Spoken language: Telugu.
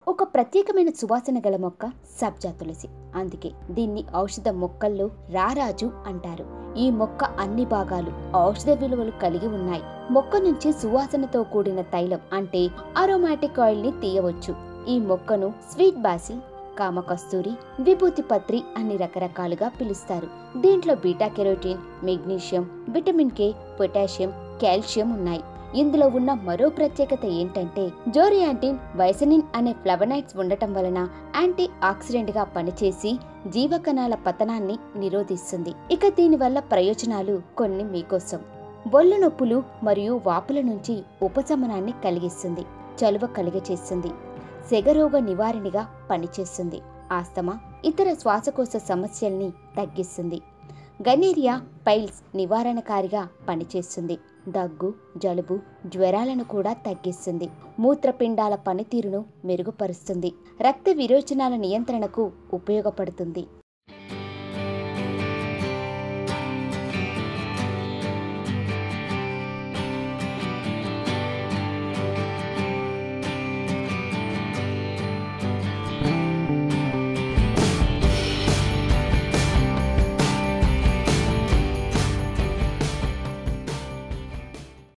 ఒక ప్రత్యేకమైన సువాసన గల మొక్క సబ్జా తులసి అందుకే దీన్ని ఔషధ మొక్కల్లో రారాజు అంటారు ఈ మొక్క అన్ని భాగాలు ఔషధ విలువలు కలిగి ఉన్నాయి మొక్క నుంచి సువాసనతో కూడిన తైలం అంటే అరోమాటిక్ ఆయిల్ ని తీయవచ్చు ఈ మొక్కను స్వీట్ బాసిల్ కామకస్తూరి విభూతి పత్రి అన్ని రకరకాలుగా పిలుస్తారు దీంట్లో beta carotene magnesium vitamin K potassium calcium ఉన్నాయి ఇందులో ఉన్న మరో ప్రత్యేకత ఏంటంటే జోరియాంటిన్ వైసనిన్ అనే ఫ్లవనైట్స్ ఉండటం వలన యాంటీ ఆక్సిడెంట్ గా పనిచేసి జీవకణాల పతనాన్ని నిరోధిస్తుంది ఇక దీనివల్ల ప్రయోజనాలు కొన్ని మీకోసం బొల్లు నొప్పులు మరియు వాపుల నుంచి ఉపశమనాన్ని కలిగిస్తుంది చలువ కలిగచేస్తుంది సెగరోగ నివారణగా పనిచేస్తుంది ఆస్తమా ఇతర శ్వాసకోశ సమస్యల్ని తగ్గిస్తుంది గనేరియా పైల్స్ నివారణకారిగా పనిచేస్తుంది దగ్గు జలుబు జ్వరాలను కూడా తగ్గిస్తుంది మూత్రపిండాల పనితీరును మెరుగుపరుస్తుంది రక్త విరోచనాల నియంత్రణకు ఉపయోగపడుతుంది